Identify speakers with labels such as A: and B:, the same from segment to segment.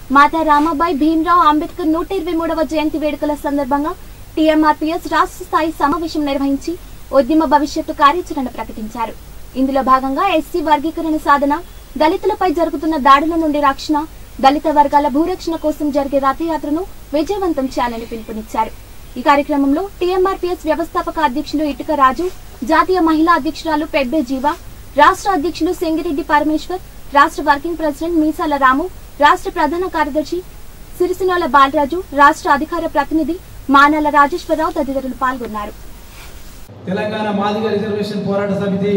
A: మాతా రామాబాయి భీమ్రావ్ అంబేద్కర్ నూట ఇరవై మూడవ జయంతి వేడుకల సందర్భంగా టీఎంఆర్పీఎస్ రాష్ట్ర స్థాయి సమావేశం నిర్వహించి ఉద్యమ భవిష్యత్తు కార్యాచరణ ప్రకటించారు ఇందులో భాగంగా ఎస్సీ వర్గీకరణ సాధన దళితులపై జరుగుతున్న దాడుల నుండి రక్షణ దళిత వర్గాల భూరక్షణ కోసం జరిగే రథయాత్రను విజయవంతం చేయాలని పిలుపునిచ్చారు ఈ కార్యక్రమంలో టీఎంఆర్పీఎస్ వ్యవస్థాపక అధ్యక్షులు ఇటుక రాజు జాతీయ మహిళా అధ్యక్షురాలు పెబ్బే జీవ రాష్ట్ర అధ్యక్షులు సింగిరెడ్డి పరమేశ్వర్ రాష్ట్ర వర్కింగ్ ప్రెసిడెంట్ మీసాల రాము రాష్ట్ర ప్రధాన కార్యదర్శి సిరిసినోల బాలరాజు రాష్ట్ర అధికార ప్రతినిధి మానాల రాజేశ్వరరావు తదితరులు పాల్గొన్నారు
B: తెలంగాణ మాదిగ రిజర్వేషన్ పోరాట సమితి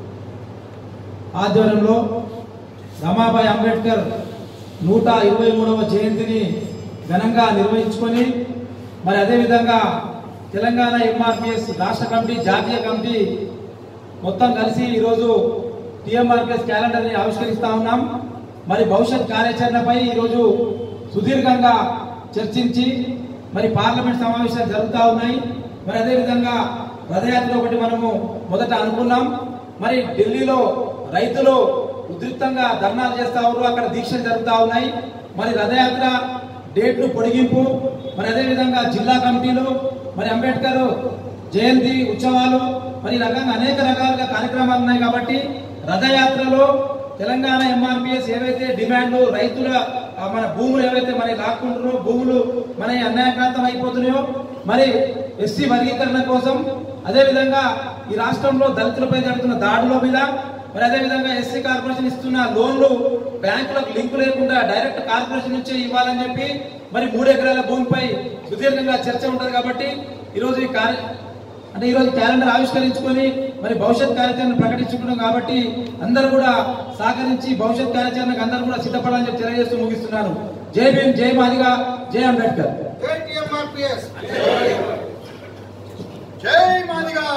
B: ఆధ్వర్యంలో రమాబాయి అంబేద్కర్ నూట ఇరవై మూడవ జయంతిని ఘనంగా నిర్వహించుకొని మరి అదేవిధంగా తెలంగాణ ఎంఆర్పిఎస్ రాష్ట్ర కమిటీ జాతీయ కమిటీ మొత్తం కలిసి ఈరోజు టిఎంఆర్పిఎస్ క్యాలెండర్ని ఆవిష్కరిస్తా ఉన్నాం మరి భవిష్యత్ కార్యాచరణపై ఈరోజు సుదీర్ఘంగా చర్చించి మరి పార్లమెంట్ సమావేశాలు జరుగుతూ ఉన్నాయి మరి అదేవిధంగా రథయాత్ర ఒకటి మనము మొదట అనుకున్నాం మరి ఢిల్లీలో రైతులు ఉధృతంగా ధర్నాలు చేస్తా ఉన్నారు అక్కడ దీక్షలు జరుగుతూ ఉన్నాయి మరి రథయాత్ర డేట్లు పొడిగింపు మరి అదేవిధంగా జిల్లా కమిటీలు మరి అంబేద్కర్ జయంతి ఉత్సవాలు మరి ఈ రకంగా అనేక రకాలుగా కార్యక్రమాలు ఉన్నాయి కాబట్టి రథయాత్రలో తెలంగాణ ఎంఆర్పిఎస్ ఏవైతే డిమాండ్లు రైతుల ఆ, మన భూములు ఏవైతే మన లాక్కుంటున్నారో భూములు మన అన్యాయప్రాంతం అయిపోతున్నాయో మరి ఎస్సీ వర్గీకరణ కోసం అదేవిధంగా ఈ రాష్ట్రంలో దళితులపై జరుగుతున్న దాడుల మీద మరి అదేవిధంగా ఎస్సీ కార్పొరేషన్ ఇస్తున్న లోన్లు బ్యాంకులకు లింక్ లేకుండా డైరెక్ట్ కార్పొరేషన్ నుంచే ఇవ్వాలని చెప్పి మరి మూడు ఎకరాల భూమిపై సుదీర్ఘంగా చర్చ ఉంటది కాబట్టి ఈరోజు ఈ కార్య అంటే ఈరోజు క్యాలెండర్ ఆవిష్కరించుకొని మరి భవిష్యత్ కార్యాచరణ ప్రకటించుకున్నాం కాబట్టి అందరూ కూడా సహకరించి భవిష్యత్ కార్యాచరణకు అందరూ కూడా సిద్ధపడాలని చెప్పి తెలియజేస్తూ ముగిస్తున్నాను జై భీమ్ జై మాదిగా జై అంబేద్కర్
C: జై టిఎంఆర్పిఎస్ జై మాదిగా